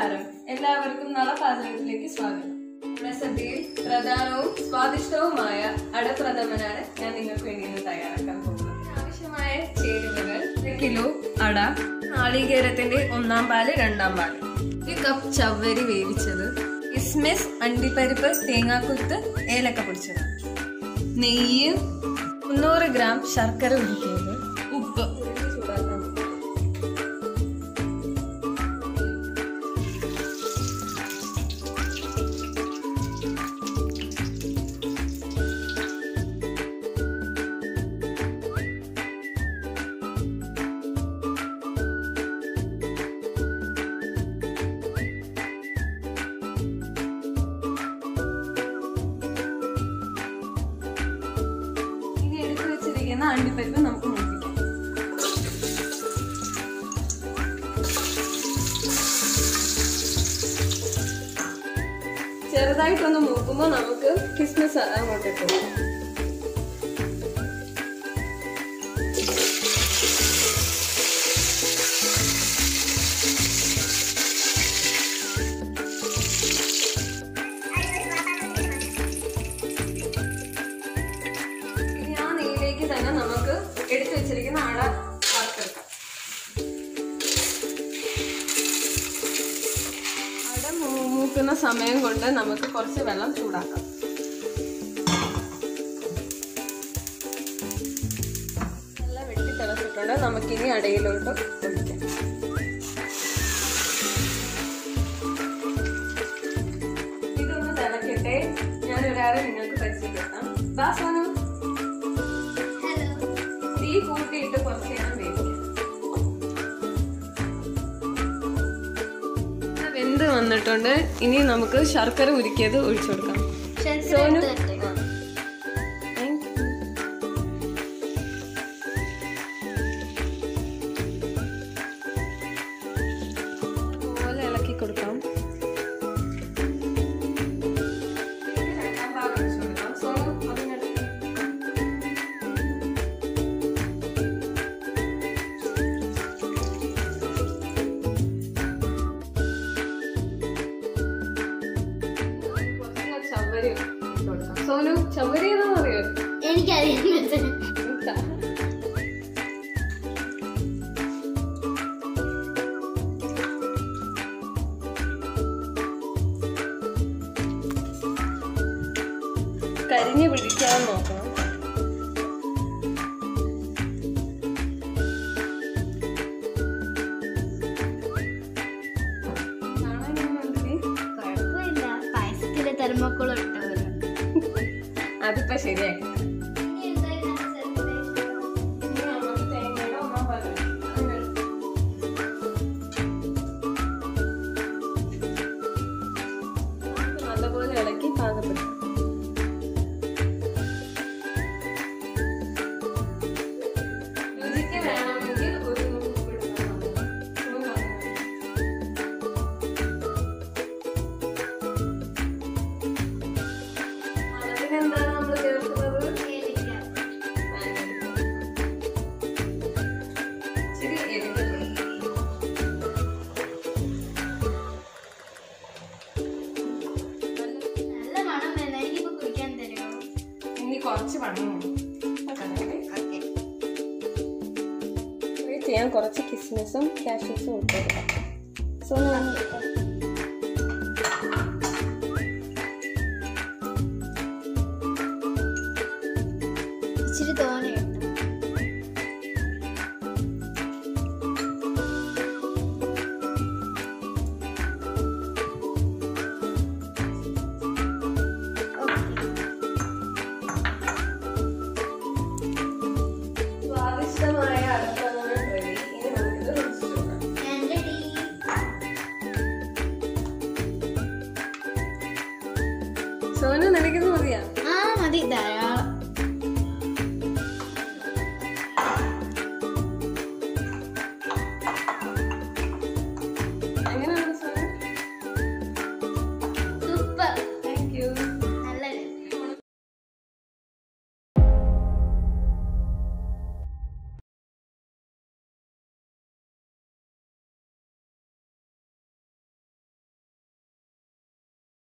നമസ്കാരം എല്ലാവർക്കും നളപാചകത്തിലേക്ക് സ്വാഗതം നമ്മുടെ സദ്യയിൽ പ്രധാനവും സ്വാദിഷ്ടവുമായ അടപ്രഥമനാണ് ഞാൻ നിങ്ങൾക്ക് വേണ്ടി ഇന്ന് തയ്യാറാക്കാൻ പോകുന്നത് ആവശ്യമായ ചേരുവകൾ ഒരു കിലോ അട നാളികേരത്തിന്റെ ഒന്നാം പാല് രണ്ടാം പാല് ഒരു കപ്പ് ചവ്വരി വേവിച്ചത് കിസ്മിസ് അണ്ടിപ്പരിപ്പ് തേങ്ങാക്കുത്ത് ഏലക്ക പൊടിച്ചത് നെയ്യ് മുന്നൂറ് ഗ്രാം ശർക്കര ഉരുക്കിയത് ഉപ്പ് ചൂടാക്കാൻ ഇനി എടുത്തു വെച്ചിരിക്കുന്ന അണ്ടിപ്പരിപ്പ് നമുക്ക് മുറിക്കാം ചെറുതായിട്ടൊന്ന് മൂക്കുമ്പോൾ നമുക്ക് കിസ്മിസ് അങ്ങോട്ട് ഇട്ട് കൊടുക്കാം. ഇനി ആ നെയ്യിലേക്ക് തന്നെ നമുക്ക് എടുത്തു വെച്ചിരിക്കുന്ന അട വറുത്തെടുക്കാം അട മൂ- മൂക്കുന്ന സമയം കൊണ്ട് നമുക്ക് കുറച്ച് വെള്ളം ചൂടാക്കാം നല്ല വെട്ടി തിളച്ചിട്ടുണ്ട് നമുക്കിനി അടയിലോട്ട് ഒഴിക്കാം ഇതൊന്ന് തിളക്കട്ടെ ഞാൻ ഒരാളെ നിങ്ങൾക്ക് പരിചയപ്പെടുത്താം ബാസോനു തീ കൂട്ടിയിട്ട് കുറച്ച് നേരം വേവിക്കാം ഇത് വെന്ത് വന്നിട്ടുണ്ട് ഇനി നമുക്ക് ശർക്കര ഉരുക്കിയത് ഒഴിച്ചു കൊടുക്കാം സോനു ആ. Thank you. അതുപോലെ ഇളക്കി കൊടുക്കാം രണ്ടാം ഭാഗം വെച്ച് കൊടുക്കാം. സോനു, അതിനടുത്ത് കുറച്ച് ചവ്വരി ഇട്ട് കൊടുക്കാം. സോനു ചവ്വരി ഏതാണെന്ന് അറിയോ എനിക്കറിയാം കരിഞ്ഞു പിടിക്കാൻ നോക്കണം കാണാൻ എങ്ങനെയുണ്ട് നീ? കുഴപ്പമില്ല പായസത്തിലെ തെർമോക്കോൾ ഇട്ടവരുണ്ട് അതിപ്പോ ശരിയാക്കി ഇനി നമുക്ക് തേങ്ങയുടെ ഒന്നാം പാല് ഒഴിക്കാം. നമുക്ക് നല്ലപോലെ ഇളക്കി പാകപ്പെടുത്താം രുചിക്ക് വേണമെങ്കിൽ ഒരു നുള്ള് ഉപ്പ് ഇട്ടാൽ മതി. ഉപ്പ് കാണുന്നില്ല. അതിനെന്താണ് നമ്മൾ ചേർക്കുന്നത് ഇച്ചിരി എരിവ് നല്ല മണം വരുന്ന എനിക്കിപ്പോ കുടിക്കാൻ തരുമോ ഇനി കുറച്ച് പണം ചെയ്യാൻ കുറച്ച് കിസ്മിസും കാഷ്യൂസും ഇട്ട് കൊടുക്കാം സോ